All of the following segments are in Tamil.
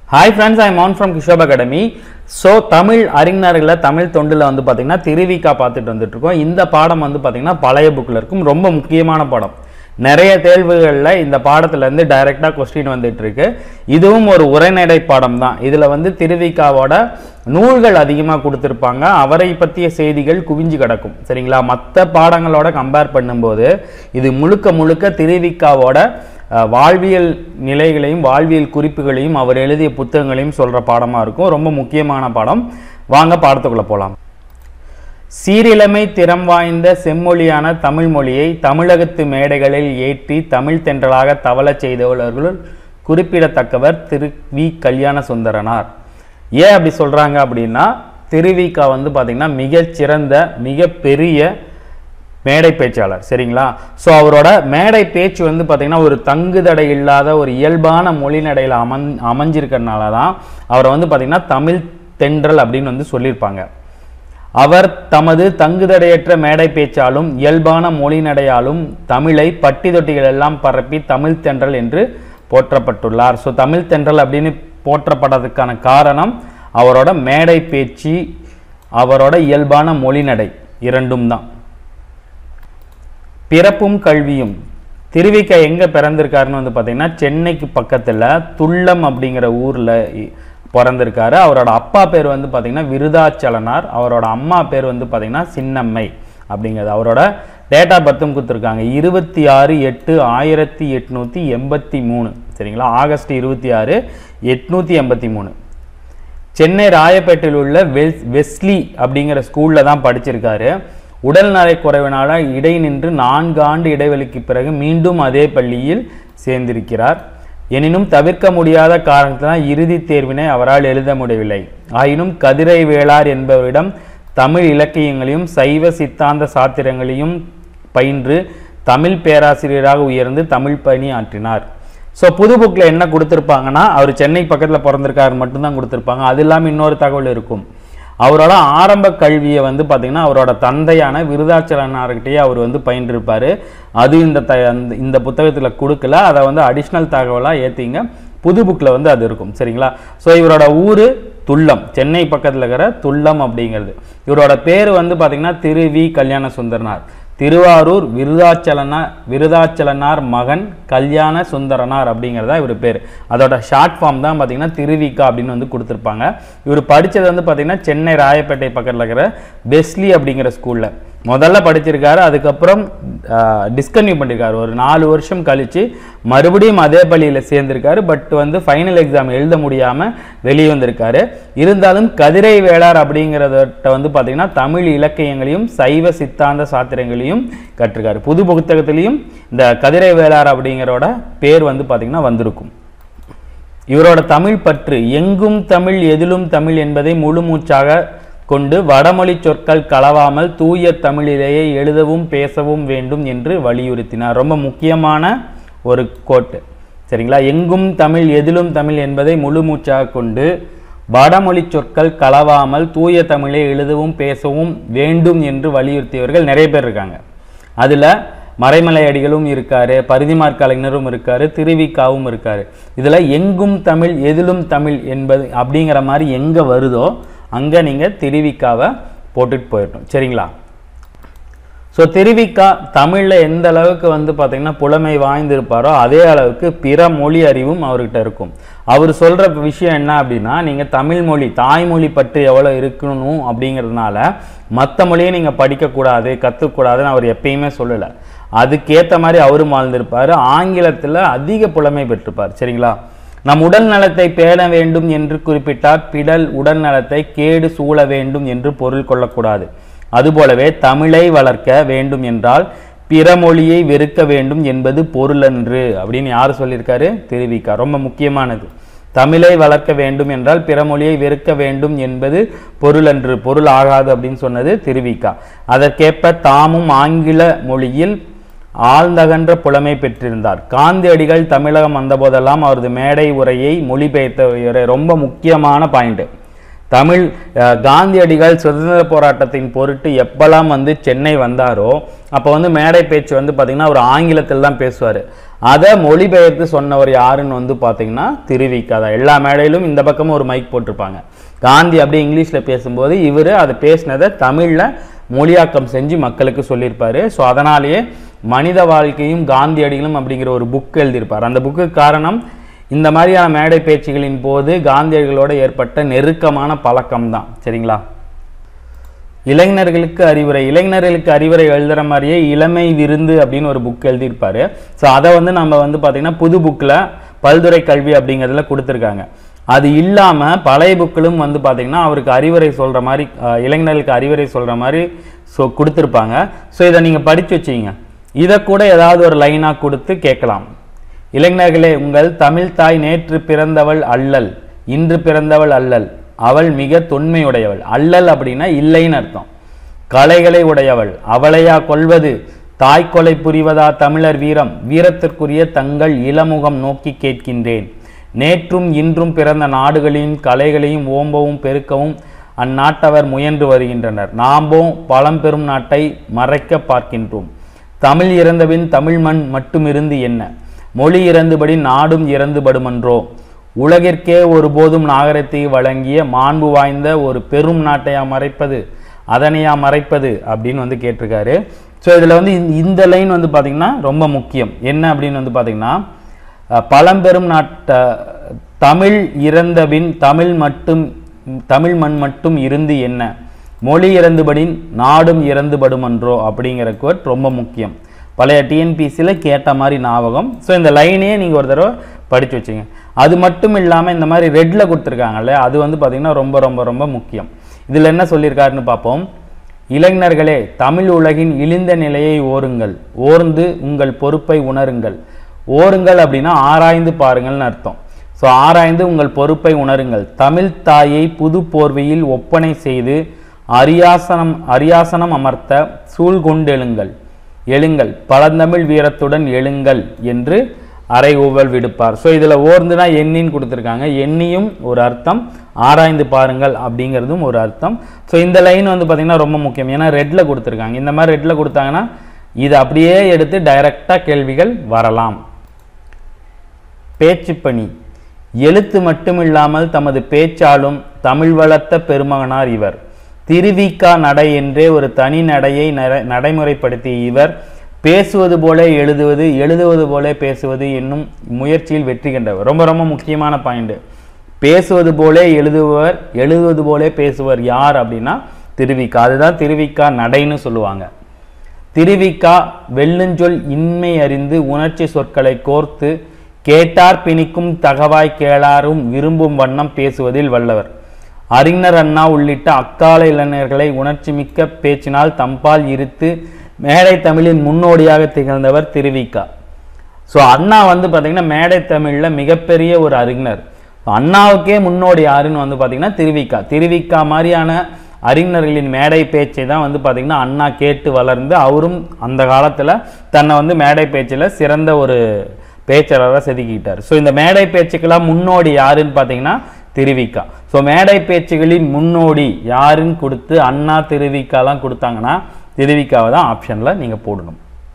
ஹாய் ஃப்ரெண்ட்ஸ் ஐ மவுன் ஃப்ரம் கிஷோப் அகாடமி ஸோ தமிழ் அறிஞர்களை தமிழ் தொண்டில் வந்து பார்த்தீங்கன்னா திருவிக்கா பார்த்துட்டு வந்துட்டு இருக்கோம் இந்த பாடம் வந்து பார்த்தீங்கன்னா பழைய புக்கில் இருக்கும் ரொம்ப முக்கியமான பாடம் நிறைய தேர்வுகளில் இந்த பாடத்துலேருந்து டைரெக்டாக கொஸ்டின் வந்துட்டு இருக்கு இதுவும் ஒரு உரைநடை பாடம் தான் இதில் வந்து திருவிக்காவோட நூல்கள் அதிகமாக கொடுத்துருப்பாங்க அவரை பற்றிய செய்திகள் குவிஞ்சு கிடக்கும் சரிங்களா மற்ற பாடங்களோட கம்பேர் பண்ணும்போது இது முழுக்க முழுக்க திருவிக்காவோட அஹ், வாழ்வியல் நிலைகளையும் வாழ்வியல் குறிப்புகளையும் அவர் எழுதிய புத்தகங்களையும் சொல்கிற பாடமாக இருக்கும் ரொம்ப முக்கியமான பாடம் வாங்க பாடத்துக்குள்ளே போகலாம் சீரிழமை திறம் வாய்ந்த செம்மொழியான தமிழ் மொழியை தமிழகத்து மேடைகளில் ஏற்றி தமிழ் தென்றலாக தவளச் செய்தவர்களுள் குறிப்பிடத்தக்கவர் திரு வி கல்யாண சுந்தரனார் ஏன் அப்படி சொல்கிறாங்க அப்படின்னா திருவிக்கா வந்து பார்த்திங்கன்னா மிகச்சிறந்த மிகப்பெரிய மேடை பேச்சாளர் சரிங்களா ஸோ அவரோட மேடை பேச்சு வந்து பார்த்திங்கன்னா ஒரு தங்குதடை இல்லாத ஒரு இயல்பான மொழிநடையில் அமன் அமைஞ்சிருக்கிறனால தான் அவரை வந்து பார்த்திங்கன்னா தமிழ் தென்றல் அப்படின்னு வந்து சொல்லியிருப்பாங்க அவர் தமது தங்குதடையற்ற மேடை பேச்சாலும் இயல்பான மொழிநடையாலும் தமிழை பட்டி தொட்டிகள் எல்லாம் பரப்பி தமிழ் தென்றல் என்று போற்றப்பட்டுள்ளார் ஸோ தமிழ் தென்றல் அப்படின்னு போற்றப்பட்டதுக்கான காரணம் அவரோட மேடை பேச்சு அவரோட இயல்பான மொழிநடை இரண்டும் தான் பிறப்பும் கல்வியும் திருவிக்கா எங்கே பிறந்திருக்காருன்னு வந்து பார்த்தீங்கன்னா சென்னைக்கு பக்கத்தில் துள்ளம் அப்படிங்கிற ஊரில் பிறந்திருக்காரு அவரோட அப்பா பேர் வந்து பார்த்தீங்கன்னா விருதாச்சலனார் அவரோட அம்மா பேர் வந்து பார்த்தீங்கன்னா சின்னம்மை அப்படிங்கிறது அவரோட டேட் ஆஃப் பர்த்தும் கொடுத்துருக்காங்க இருபத்தி ஆறு எட்டு ஆயிரத்தி எட்நூற்றி எண்பத்தி மூணு சரிங்களா ஆகஸ்ட் இருபத்தி ஆறு எட்நூற்றி எண்பத்தி மூணு சென்னை ராயப்பேட்டையில் உள்ள வெஸ் வெஸ்லி அப்படிங்கிற ஸ்கூலில் தான் படிச்சிருக்காரு உடல்நலை குறைவினால இடை நின்று நான்கு ஆண்டு இடைவெளிக்கு பிறகு மீண்டும் அதே பள்ளியில் சேர்ந்திருக்கிறார் எனினும் தவிர்க்க முடியாத காரணத்தினால் இறுதித் தேர்வினை அவரால் எழுத முடியவில்லை ஆயினும் கதிரை வேளார் என்பவரிடம் தமிழ் இலக்கியங்களையும் சைவ சித்தாந்த சாத்திரங்களையும் பயின்று தமிழ் பேராசிரியராக உயர்ந்து தமிழ் பணி ஆற்றினார் ஸோ புது புக்கில் என்ன கொடுத்துருப்பாங்கன்னா அவர் சென்னை பக்கத்தில் பிறந்திருக்காரு மட்டும்தான் கொடுத்துருப்பாங்க அது இல்லாமல் இன்னொரு தகவல் இருக்கும் அவரோட ஆரம்ப கல்வியை வந்து பார்த்திங்கன்னா அவரோட தந்தையான விருதாச்சலனார்கிட்டயே அவர் வந்து பயின்றிருப்பார் அது இந்த த அந்த- இந்த புத்தகத்தில் கொடுக்கல அதை வந்து அடிஷ்னல் தகவலாக ஏற்றிங்க புது புக்கில் வந்து அது இருக்கும் சரிங்களா ஸோ இவரோட ஊர் துள்ளம் சென்னை பக்கத்தில் இருக்கிற துள்ளம் அப்படிங்கிறது இவரோட பேர் வந்து பார்த்திங்கன்னா திரு வி கல்யாண சுந்தரனார் திருவாரூர் விருதாச்சலனா விருதாச்சலனார் மகன் கல்யாண சுந்தரனார் அப்படிங்கிறதா இவர் பேர் அதோட ஷார்ட் ஃபார்ம் தான் பார்த்தீங்கன்னா திருவிக்கா அப்படின்னு வந்து கொடுத்துருப்பாங்க இவர் படித்தது வந்து பார்த்தீங்கன்னா சென்னை ராயப்பேட்டை பக்கத்தில் இருக்கிற பெஸ்லி அப்படிங்கிற ஸ்கூலில் முதல்ல படிச்சிருக்காரு அதுக்கப்புறம் டிஸ்கன்யூ பண்ணியிருக்காரு ஒரு நாலு வருஷம் கழித்து மறுபடியும் அதே பள்ளியில் சேர்ந்திருக்காரு பட் வந்து ஃபைனல் எக்ஸாம் எழுத முடியாமல் வெளியே வந்திருக்காரு இருந்தாலும் கதிரை வேளார் அப்படிங்கிறத வந்து பார்த்தீங்கன்னா தமிழ் இலக்கியங்களையும் சைவ சித்தாந்த சாத்திரங்களையும் கற்றிருக்காரு புது புத்தகத்திலையும் இந்த கதிரை வேளார் அப்படிங்கிறோட பேர் வந்து பார்த்தீங்கன்னா வந்திருக்கும் இவரோட தமிழ் பற்று எங்கும் தமிழ் எதிலும் தமிழ் என்பதை முழு மூச்சாக கொண்டு வடமொழி சொற்கள் கலவாமல் தூய தமிழிலேயே எழுதவும் பேசவும் வேண்டும் என்று வலியுறுத்தினார் ரொம்ப முக்கியமான ஒரு கோட்டு சரிங்களா எங்கும் தமிழ் எதிலும் தமிழ் என்பதை முழு மூச்சாக கொண்டு வடமொழி சொற்கள் கலவாமல் தூய தமிழை எழுதவும் பேசவும் வேண்டும் என்று வலியுறுத்தியவர்கள் நிறைய பேர் இருக்காங்க அதில் மறைமலை அடிகளும் இருக்காரு பரிதிமார் கலைஞரும் இருக்காரு திருவிக்காவும் இருக்காரு இதில் எங்கும் தமிழ் எதிலும் தமிழ் என்பது அப்படிங்கிற மாதிரி எங்கே வருதோ அங்கே நீங்கள் திருவிக்காவை போட்டுட்டு போயிடணும் சரிங்களா ஸோ திருவிக்கா தமிழில் எந்த அளவுக்கு வந்து பார்த்தீங்கன்னா புலமை வாய்ந்திருப்பாரோ அதே அளவுக்கு பிற மொழி அறிவும் அவர்கிட்ட இருக்கும் அவர் சொல்கிற விஷயம் என்ன அப்படின்னா நீங்கள் தமிழ் மொழி தாய்மொழி பற்றி எவ்வளோ இருக்கணும் அப்படிங்கிறதுனால மற்ற மொழியை நீங்கள் படிக்கக்கூடாது கற்றுக்கூடாதுன்னு அவர் எப்பயுமே சொல்லலை அதுக்கேற்ற மாதிரி அவரும் வாழ்ந்திருப்பார் ஆங்கிலத்தில் அதிக புலமை பெற்றிருப்பார் சரிங்களா நம் உடல் நலத்தை பேண வேண்டும் என்று குறிப்பிட்டார் பிடல் உடல் நலத்தை கேடு சூழ வேண்டும் என்று பொருள் கொள்ளக்கூடாது அதுபோலவே தமிழை வளர்க்க வேண்டும் என்றால் பிற மொழியை வெறுக்க வேண்டும் என்பது பொருளன்று அப்படின்னு யார் சொல்லியிருக்காரு திருவிக்கா ரொம்ப முக்கியமானது தமிழை வளர்க்க வேண்டும் என்றால் பிற மொழியை வெறுக்க வேண்டும் என்பது பொருளன்று பொருள் ஆகாது அப்படின்னு சொன்னது திருவிக்கா அதற்கேற்ப தாமும் ஆங்கில மொழியில் ஆழ்ந்தகன்ற புலமை பெற்றிருந்தார் காந்தியடிகள் தமிழகம் வந்தபோதெல்லாம் அவரது மேடை உரையை மொழிபெயர்த்த ரொம்ப முக்கியமான பாயிண்ட் தமிழ் அஹ், காந்தியடிகள் சுதந்திர போராட்டத்தின் பொருட்டு எப்பெல்லாம் வந்து சென்னை வந்தாரோ அப்போ வந்து மேடை பேச்சு வந்து பார்த்தீங்கன்னா அவர் ஆங்கிலத்தில் தான் பேசுவார் அதை மொழிபெயர்த்து சொன்னவர் யாருன்னு வந்து பார்த்தீங்கன்னா திருவிக்கா தான் எல்லா மேடையிலும் இந்த பக்கமும் ஒரு மைக் போட்டிருப்பாங்க காந்தி அப்படியே இங்கிலீஷில் பேசும்போது இவர் அதை பேசினதை தமிழில் மொழியாக்கம் செஞ்சு மக்களுக்கு சொல்லியிருப்பாரு ஸோ அதனாலேயே மனித வாழ்க்கையும் காந்தியடிகளும் அப்படிங்கிற ஒரு புக் எழுதியிருப்பார் அந்த புக்கு காரணம் இந்த மாதிரியான மேடை பேச்சுகளின் போது காந்தியடிகளோட ஏற்பட்ட நெருக்கமான பழக்கம் தான் சரிங்களா இளைஞர்களுக்கு அறிவுரை இளைஞர்களுக்கு அறிவுரை எழுதுற மாதிரியே இளமை விருந்து அப்படின்னு ஒரு புக் எழுதியிருப்பாரு ஸோ அதை வந்து நம்ம வந்து பார்த்தீங்கன்னா புது புக்கில் பல்துறை கல்வி அப்படிங்கிறதுல கொடுத்துருக்காங்க அது இல்லாமல் பழைய புக்கிலும் வந்து பார்த்தீங்கன்னா அவருக்கு அறிவுரை சொல்கிற மாதிரி அஹ், இளைஞர்களுக்கு அறிவுரை சொல்கிற மாதிரி ஸோ கொடுத்துருப்பாங்க ஸோ இதை நீங்கள் படித்து வச்சிங்க இதை கூட ஏதாவது ஒரு லைனாக கொடுத்து கேட்கலாம் இளைஞர்களே உங்கள் தமிழ் தாய் நேற்று பிறந்தவள் அல்லல் இன்று பிறந்தவள் அல்லல் அவள் மிக தொன்மையுடையவள் அல்லல் அப்படின்னா இல்லைன்னு அர்த்தம் கலைகளை உடையவள் அவளையா கொள்வது தாய் கொலை புரிவதா தமிழர் வீரம் வீரத்திற்குரிய தங்கள் இளமுகம் நோக்கி கேட்கின்றேன் நேற்றும் இன்றும் பிறந்த நாடுகளின் கலைகளையும் ஓம்பவும் பெருக்கவும் அந்நாட்டவர் முயன்று வருகின்றனர் நாம்போம் பழம்பெரும் நாட்டை மறைக்க பார்க்கின்றோம் தமிழ் இறந்தபின் தமிழ் மண் மட்டுமிருந்து என்ன மொழி இறந்துபடி நாடும் இறந்துபடுமன்றோ உலகிற்கே ஒருபோதும் நாகரிகத்தை வழங்கிய மாண்பு வாய்ந்த ஒரு பெரும் நாட்டையா மறைப்பது அதனையா மறைப்பது அப்படின்னு வந்து கேட்டிருக்காரு ஸோ இதில் வந்து இந்த- இந்த லைன் வந்து பார்த்திங்கன்னா ரொம்ப முக்கியம் என்ன அப்படின்னு வந்து பார்த்திங்கன்னா அஹ், பழம்பெரும் நாட்ட தமிழ் இறந்தபின் தமிழ் மட்டும் தமிழ் மண் மட்டும் இருந்து என்ன மொழி இறந்துபடின் நாடும் இறந்துபடுமன்றோ அப்படிங்கிற quote ரொம்ப முக்கியம் பழைய டிஎன்பிசியில் கேட்ட மாதிரி ஞாபகம் ஸோ இந்த லைனே நீங்கள் ஒரு தடவை படித்து வச்சுங்க அது மட்டும் இல்லாமல் இந்த மாதிரி ரெட்டில் கொடுத்துருக்காங்கல்ல அது வந்து பார்த்திங்கன்னா ரொம்ப ரொம்ப ரொம்ப முக்கியம் இதில் என்ன சொல்லியிருக்காருன்னு பார்ப்போம் இளைஞர்களே தமிழ் உலகின் இழிந்த நிலையை ஓருங்கள் ஓர்ந்து உங்கள் பொறுப்பை உணருங்கள் ஓருங்கள் அப்படின்னா ஆராய்ந்து பாருங்கள்னு அர்த்தம் ஸோ ஆராய்ந்து உங்கள் பொறுப்பை உணருங்கள் தமிழ் தாயை புது போர்வையில் ஒப்பனை செய்து அரியாசனம் அரியாசனம் அமர்த்த சூழ்கொண்டெழுங்கள் எழுங்கள் பழந்தமிழ் வீரத்துடன் எழுங்கள் என்று அறைகூவல் விடுப்பார் ஸோ இதில் ஓர்ந்துனா எண்ணின்னு கொடுத்துருக்காங்க எண்ணியும் ஒரு அர்த்தம் ஆராய்ந்து பாருங்கள் அப்படிங்கிறதும் ஒரு அர்த்தம் ஸோ இந்த லைன் வந்து பார்த்திங்கன்னா ரொம்ப முக்கியம் ஏன்னா ரெட்டில் கொடுத்துருக்காங்க இந்த மாதிரி ரெட்டில் கொடுத்தாங்கன்னா இது அப்படியே எடுத்து டைரக்டாக கேள்விகள் வரலாம் பேச்சுப்பணி எழுத்து மட்டுமில்லாமல் தமது பேச்சாலும் தமிழ் வளர்த்த பெருமகனார் இவர் திருவிக்கா நடை என்றே ஒரு தனி நடையை நட- நடைமுறைப்படுத்திய இவர் பேசுவது போல எழுதுவது எழுதுவது போல பேசுவது என்னும் முயற்சியில் வெற்றி கண்டவர் ரொம்ப ரொம்ப முக்கியமான பாயிண்ட் பேசுவது போலே எழுதுபவர் எழுதுவது போலே பேசுவர் யார் அப்படின்னா திருவிக்கா அதுதான் திருவிக்கா நடைன்னு சொல்லுவாங்க திருவிக்கா வெள்ளுஞ்சொல் இன்மை அறிந்து உணர்ச்சி சொற்களை கோர்த்து கேட்டார் பிணிக்கும் தகவாய் கேளாரும் விரும்பும் வண்ணம் பேசுவதில் வல்லவர் அறிஞர் அண்ணா உள்ளிட்ட அக்கால இளைஞர்களை உணர்ச்சி மிக்க பேச்சினால் தம்பால் இருத்து மேடை தமிழின் முன்னோடியாக திகழ்ந்தவர் திருவிக்கா ஸோ அண்ணா வந்து பார்த்தீங்கன்னா மேடை தமிழில் மிகப்பெரிய ஒரு அறிஞர் அண்ணாவுக்கே முன்னோடி யாருன்னு வந்து பார்த்தீங்கன்னா திருவிக்கா திருவிக்கா மாதிரியான அறிஞர்களின் மேடை பேச்சை தான் வந்து பார்த்தீங்கன்னா அண்ணா கேட்டு வளர்ந்து அவரும் அந்த காலத்தில் தன்னை வந்து மேடை பேச்சில் சிறந்த ஒரு பேச்சாளராக செதுக்கிட்டார் ஸோ இந்த மேடை பேச்சுக்கெல்லாம் முன்னோடி யாருன்னு பார்த்தீங்கன்னா திருவிக்கா ஸோ மேடை பேச்சுகளின் முன்னோடி யாருன்னு கொடுத்து அண்ணா திருவிக்காலாம் கொடுத்தாங்கன்னா திருவிக்காவை தான் ஆப்ஷனில் நீங்கள் போடணும்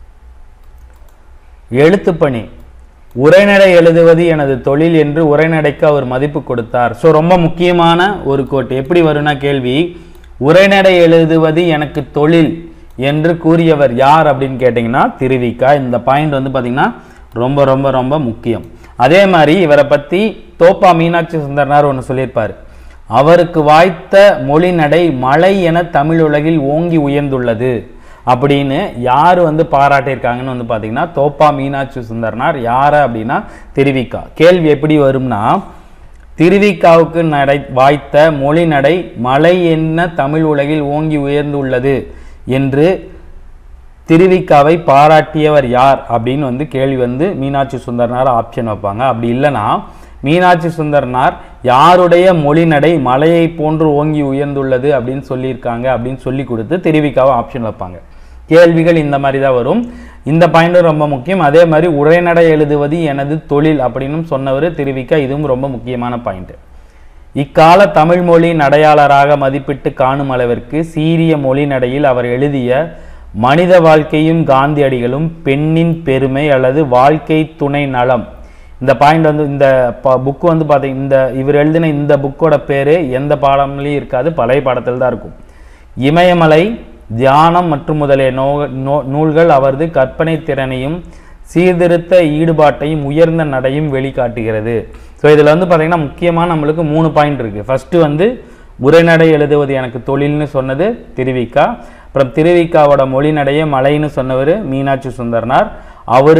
எழுத்துப்பணி உரைநடை எழுதுவது எனது தொழில் என்று உரைநடைக்கு அவர் மதிப்பு கொடுத்தார் ஸோ ரொம்ப முக்கியமான ஒரு கோட் எப்படி வரும்னா கேள்வி உரைநடை எழுதுவது எனக்கு தொழில் என்று கூறியவர் யார் அப்படின்னு கேட்டிங்கன்னா திருவிக்கா இந்த பாயிண்ட் வந்து பார்த்திங்கன்னா ரொம்ப ரொம்ப ரொம்ப முக்கியம் அதே மாதிரி இவரை பற்றி தோப்பா மீனாட்சி சுந்தரனார் ஒன்று சொல்லியிருப்பார் அவருக்கு வாய்த்த மொழி நடை மலை என தமிழ் உலகில் ஓங்கி உயர்ந்துள்ளது அப்படின்னு யார் வந்து பாராட்டியிருக்காங்கன்னு வந்து பார்த்தீங்கன்னா தோப்பா மீனாட்சி சுந்தரனார் யாரை அப்படின்னா திருவிக்கா கேள்வி எப்படி வரும்னா திருவிக்காவுக்கு நடை வாய்த்த மொழி நடை மலை என்ன தமிழ் உலகில் ஓங்கி உயர்ந்துள்ளது என்று திருவிக்காவை பாராட்டியவர் யார் அப்படின்னு வந்து கேள்வி வந்து மீனாட்சி சுந்தரனார் ஆப்ஷன் வைப்பாங்க அப்படி இல்லைன்னா மீனாட்சி சுந்தரனார் யாருடைய மொழிநடை மலையை போன்று ஓங்கி உயர்ந்துள்ளது அப்படின்னு சொல்லியிருக்காங்க அப்படின்னு சொல்லி கொடுத்து திருவிக்காவை ஆப்ஷன் வைப்பாங்க கேள்விகள் இந்த மாதிரி தான் வரும் இந்த பாயிண்ட்டும் ரொம்ப முக்கியம் அதே மாதிரி உரைநடை எழுதுவது எனது தொழில் அப்படின்னு சொன்னவர் திருவிக்கா இதுவும் ரொம்ப முக்கியமான பாயிண்ட் இக்கால தமிழ் மொழி நடையாளராக மதிப்பிட்டு காணும் அளவிற்கு சீரிய மொழி நடையில் அவர் எழுதிய மனித வாழ்க்கையும் காந்தியடிகளும் பெண்ணின் பெருமை அல்லது வாழ்க்கை துணை நலம் இந்த பாயிண்ட் வந்து இந்த புக்கு வந்து பார்த்தீங்க இந்த இவர் எழுதின இந்த புக்கோட பேர் எந்த பாடம்லையும் இருக்காது பழைய பாடத்தில் தான் இருக்கும் இமயமலை தியானம் மற்றும் முதலிய நோ நோ- நூல்கள் அவரது கற்பனை திறனையும் சீர்திருத்த ஈடுபாட்டையும் உயர்ந்த நடையும் வெளிக்காட்டுகிறது ஸோ இதில் வந்து பார்த்தீங்கன்னா முக்கியமாக நம்மளுக்கு மூணு பாயிண்ட் இருக்குது ஃபஸ்ட்டு வந்து உரைநடை எழுதுவது எனக்கு தொழில்னு சொன்னது திருவிக்கா அப்புறம் திருவிக்காவோட மொழி நடையை மலைன்னு சொன்னவர் மீனாட்சி சுந்தரனார் அவர்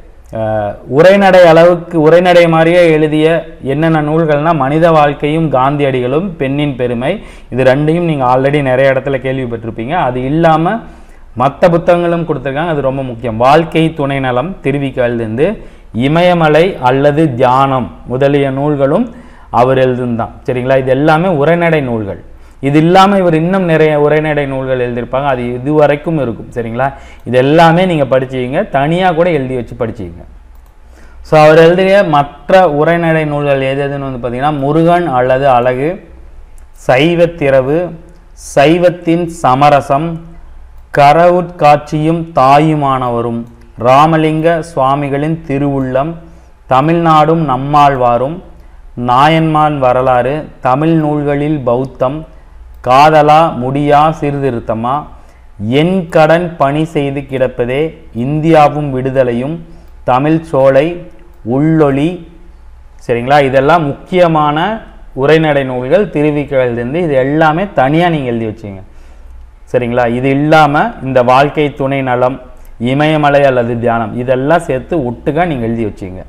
உரைநடை அளவுக்கு உரைநடை மாதிரியே எழுதிய என்னென்ன நூல்கள்னா மனித வாழ்க்கையும் காந்தியடிகளும் பெண்ணின் பெருமை இது ரெண்டையும் நீங்கள் ஆல்ரெடி நிறைய இடத்துல கேள்விப்பட்டிருப்பீங்க அது இல்லாமல் மற்ற புத்தகங்களும் கொடுத்துருக்காங்க அது ரொம்ப முக்கியம் வாழ்க்கை துணை நலம் திருவிக்காலிருந்து இமயமலை அல்லது தியானம் முதலிய நூல்களும் அவர் எழுதுந்தான் சரிங்களா இது எல்லாமே உரைநடை நூல்கள் இது இல்லாமல் இவர் இன்னும் நிறைய உரைநடை நூல்கள் எழுதியிருப்பாங்க அது இதுவரைக்கும் இருக்கும் சரிங்களா இது எல்லாமே நீங்கள் படிச்சீங்க தனியாக கூட எழுதி வச்சு படிச்சீங்க ஸோ அவர் எழுதிய மற்ற உரைநடை நூல்கள் எது எதுன்னு வந்து பார்த்தீங்கன்னா முருகன் அல்லது அழகு சைவத்திரவு சைவத்தின் சமரசம் கரவுட்காட்சியும் தாயுமானவரும் ராமலிங்க சுவாமிகளின் திருவுள்ளம் தமிழ்நாடும் நம்மாழ்வாரும் நாயன்மான் வரலாறு தமிழ் நூல்களில் பௌத்தம் காதலா முடியா சீர்திருத்தமா என் கடன் பணி செய்து கிடப்பதே இந்தியாவும் விடுதலையும் தமிழ் சோலை உள்ளொளி சரிங்களா இதெல்லாம் முக்கியமான உரைநடை நூல்கள் திருவிக்கிலிருந்து இது எல்லாமே தனியாக நீங்கள் எழுதி வச்சீங்க சரிங்களா இது இல்லாமல் இந்த வாழ்க்கை துணை நலம் இமயமலை அல்லது தியானம் இதெல்லாம் சேர்த்து ஒட்டுக்கா நீங்கள் எழுதி வச்சீங்க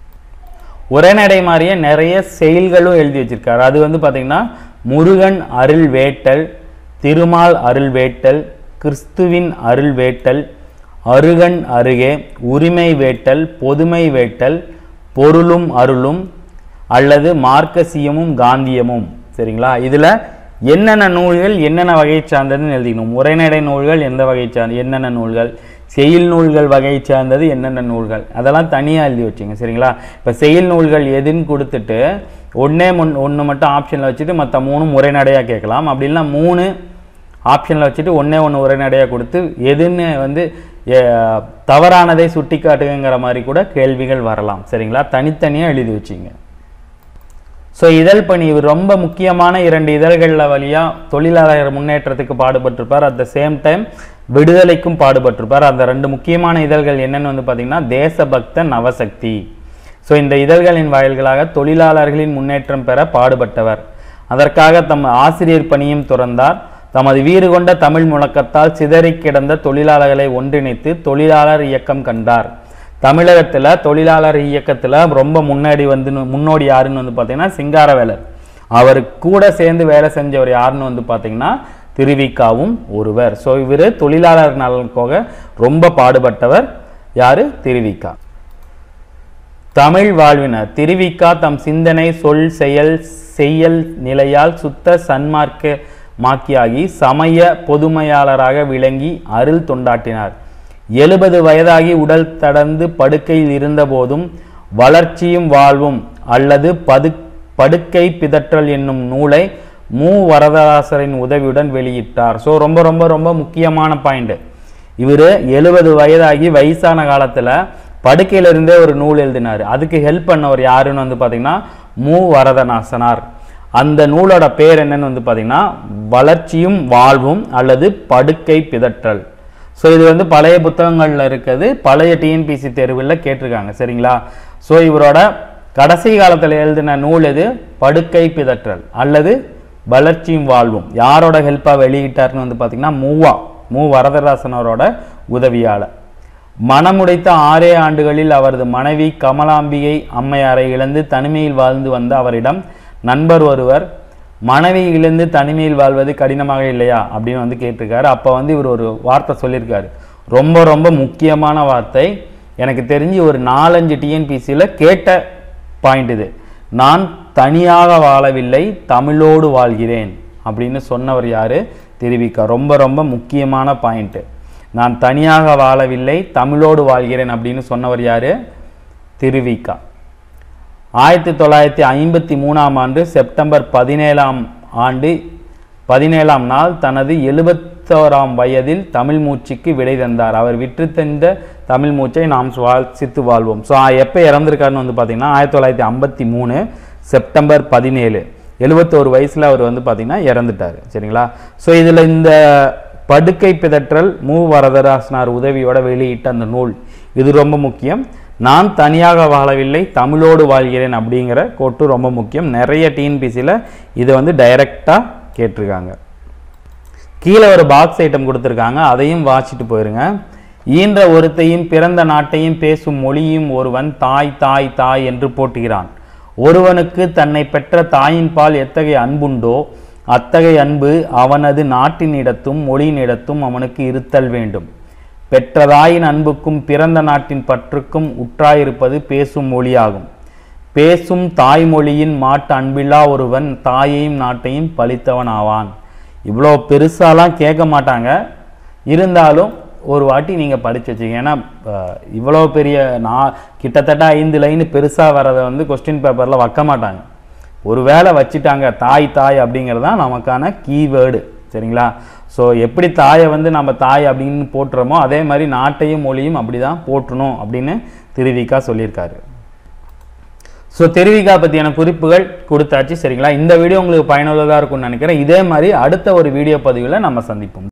உரைநடை மாதிரியே நிறைய செயல்களும் எழுதி வச்சிருக்காரு அது வந்து பார்த்தீங்கன்னா முருகன் அருள் வேட்டல் திருமால் அருள் வேட்டல் கிறிஸ்துவின் அருள் வேட்டல் அருகன் அருகே உரிமை வேட்டல் பொதுமை வேட்டல் பொருளும் அருளும் அல்லது மார்க்கசியமும் காந்தியமும் சரிங்களா இதில் என்னென்ன நூல்கள் என்னென்ன வகை சார்ந்ததுன்னு எழுதிக்கணும் உரைநடை நூல்கள் எந்த வகை சார்ந்த என்னென்ன நூல்கள் செயல் நூல்கள் வகை சார்ந்தது என்னென்ன நூல்கள் அதெல்லாம் தனியாக எழுதி வச்சுங்க சரிங்களா இப்போ செயல் நூல்கள் எதுன்னு கொடுத்துட்டு ஒன்றே முன் ஒன்று மட்டும் ஆப்ஷனில் வச்சுட்டு மற்ற மூணும் உரைநடையாக கேட்கலாம் அப்படி இல்லைன்னா மூணு ஆப்ஷனில் வச்சுட்டு ஒன்றே ஒன்று உரைநடையாக கொடுத்து எதுன்னு வந்து எ- தவறானதை சுட்டி காட்டுங்கிற மாதிரி கூட கேள்விகள் வரலாம் சரிங்களா தனித்தனியாக எழுதி வச்சிங்க ஸோ இதழ் பணி இவர் ரொம்ப முக்கியமான இரண்டு இதழ்களில் வழியாக தொழிலாளர் முன்னேற்றத்துக்கு பாடுபட்டிருப்பார் அட் த சேம் டைம் விடுதலைக்கும் பாடுபட்டிருப்பார் அந்த ரெண்டு முக்கியமான இதழ்கள் என்னன்னு வந்து பார்த்தீங்கன்னா தேசபக்த நவசக்தி ஸோ இந்த இதழ்களின் வாயில்களாக தொழிலாளர்களின் முன்னேற்றம் பெற பாடுபட்டவர் அதற்காக தம் ஆசிரியர் பணியும் துறந்தார் தமது வீறு கொண்ட தமிழ் முழக்கத்தால் சிதறிக் கிடந்த தொழிலாளர்களை ஒன்றிணைத்து தொழிலாளர் இயக்கம் கண்டார் தமிழகத்தில் தொழிலாளர் இயக்கத்தில் ரொம்ப முன்னாடி வந்து முன்னோடி யாருன்னு வந்து பார்த்தீங்கன்னா சிங்காரவேலர் அவர் கூட சேர்ந்து வேலை செஞ்சவர் யாருன்னு வந்து பார்த்தீங்கன்னா திருவிக்காவும் ஒருவர் ஸோ இவர் தொழிலாளர் நலனுக்காக ரொம்ப பாடுபட்டவர் யாரு திருவிக்கா தமிழ் வாழ்வினர் திருவிக்கா தம் சிந்தனை சொல் செயல் செய்யல் நிலையால் சுத்த சன்மார்க்க மாக்கியாகி சமய பொதுமையாளராக விளங்கி அருள் தொண்டாட்டினார் எழுபது வயதாகி உடல் தடந்து படுக்கையில் இருந்தபோதும் வளர்ச்சியும் வாழ்வும் அல்லது பது படுக்கை பிதற்றல் என்னும் நூலை மு வரதராசரின் உதவியுடன் வெளியிட்டார் ஸோ ரொம்ப ரொம்ப ரொம்ப முக்கியமான பாயிண்ட் இவர் எழுபது வயதாகி வயசான காலத்தில் படுக்கையிலிருந்தே ஒரு நூல் எழுதினார் அதுக்கு ஹெல்ப் பண்ணவர் யாருன்னு வந்து பார்த்தீங்கன்னா மு வரதநாசனார் அந்த நூலோட பேர் என்னன்னு வந்து பார்த்தீங்கன்னா வளர்ச்சியும் வாழ்வும் அல்லது படுக்கை பிதற்றல் ஸோ இது வந்து பழைய புத்தகங்களில் இருக்குது பழைய டிஎன்பிசி தேர்வில் கேட்டிருக்காங்க சரிங்களா ஸோ இவரோட கடைசி காலத்தில் எழுதின நூல் எது படுக்கை பிதற்றல் அல்லது வளர்ச்சியும் வாழ்வும் யாரோட ஹெல்ப்பாக வெளியிட்டார்னு வந்து பார்த்தீங்கன்னா மூவா மு வரதராசனரோட உதவியால் மனமுடைத்த ஆறே ஆண்டுகளில் அவரது மனைவி கமலாம்பிகை அம்மையாரை இழந்து தனிமையில் வாழ்ந்து வந்த அவரிடம் நண்பர் ஒருவர் மனைவி இழந்து தனிமையில் வாழ்வது கடினமாக இல்லையா அப்படின்னு வந்து கேட்டிருக்காரு அப்போ வந்து இவர் ஒரு வார்த்தை சொல்லியிருக்காரு ரொம்ப ரொம்ப முக்கியமான வார்த்தை எனக்கு தெரிஞ்சு ஒரு நாலஞ்சு டிஎன்பிசியில் கேட்ட பாயிண்ட் இது நான் தனியாக வாழவில்லை தமிழோடு வாழ்கிறேன் அப்படின்னு சொன்னவர் யாரு திருவிக்கா ரொம்ப ரொம்ப முக்கியமான பாயிண்ட்டு நான் தனியாக வாழவில்லை தமிழோடு வாழ்கிறேன் அப்படின்னு சொன்னவர் யாரு திருவிக்கா ஆயிரத்தி தொள்ளாயிரத்தி ஐம்பத்தி மூணாம் ஆண்டு செப்டம்பர் பதினேழாம் ஆண்டு பதினேழாம் நாள் தனது எழுபத்தோராம் வயதில் தமிழ் மூச்சுக்கு விடை தந்தார் அவர் விற்று தந்த தமிழ் மூச்சை நாம் சுவாசித்து வாழ்வோம் ஸோ எப்போ இறந்திருக்காருன்னு வந்து பார்த்தீங்கன்னா ஆயிரத்தி தொள்ளாயிரத்தி ஐம்பத்தி மூணு செப்டம்பர் பதினேழு எழுபத்தோரு வயசில் அவர் வந்து பார்த்தீங்கன்னா இறந்துட்டார் சரிங்களா ஸோ இதில் இந்த படுக்கை பிதற்றல் மு வரதராசனார் உதவியோட வெளியிட்ட அந்த நூல் இது ரொம்ப முக்கியம் நான் தனியாக வாழவில்லை தமிழோடு வாழ்கிறேன் அப்படிங்கிற கோட்டு ரொம்ப முக்கியம் நிறைய டிஎன்பிசியில் இதை வந்து டைரெக்டாக கேட்டிருக்காங்க கீழே ஒரு பாக்ஸ் ஐட்டம் கொடுத்துருக்காங்க அதையும் வாசிட்டு போயிருங்க ஈன்ற ஒருத்தையும் பிறந்த நாட்டையும் பேசும் மொழியும் ஒருவன் தாய் தாய் தாய் என்று போட்டுகிறான் ஒருவனுக்கு தன்னை பெற்ற தாயின் பால் எத்தகைய அன்புண்டோ அத்தகைய அன்பு அவனது நாட்டினிடத்தும் மொழியினிடத்தும் அவனுக்கு இருத்தல் வேண்டும் பெற்றதாயின் அன்புக்கும் பிறந்த நாட்டின் பற்றுக்கும் உற்றாயிருப்பது பேசும் மொழியாகும் பேசும் தாய்மொழியின் மாட்டு அன்பில்லா ஒருவன் தாயையும் நாட்டையும் பழித்தவன் ஆவான் இவ்வளோ பெருசாலாம் கேட்க மாட்டாங்க இருந்தாலும் ஒரு வாட்டி நீங்கள் படிச்சு வச்சுங்க ஏன்னா அஹ், இவ்வளோ பெரிய நான் கிட்டத்தட்ட ஐந்து லைன் பெருசாக வரதை வந்து கொஸ்டின் பேப்பரில் வைக்க மாட்டாங்க ஒரு வேளை வச்சுட்டாங்க தாய் தாய் அப்படிங்கிறது தான் நமக்கான கீவேர்டு சரிங்களா ஸோ எப்படி தாயை வந்து நம்ம தாய் அப்படின்னு போட்டுறோமோ அதே மாதிரி நாட்டையும் மொழியும் அப்படி தான் போற்றணும் அப்படின்னு திருவிக்கா சொல்லியிருக்காரு ஸோ தெரிவிக்கா பற்றியான குறிப்புகள் கொடுத்தாச்சு சரிங்களா இந்த வீடியோ உங்களுக்கு பயனுள்ளதாக இருக்கும்னு நினைக்கிறேன் இதே மாதிரி அடுத்த ஒரு வீடியோ பதிவில் நம்ம சந்திப்போம்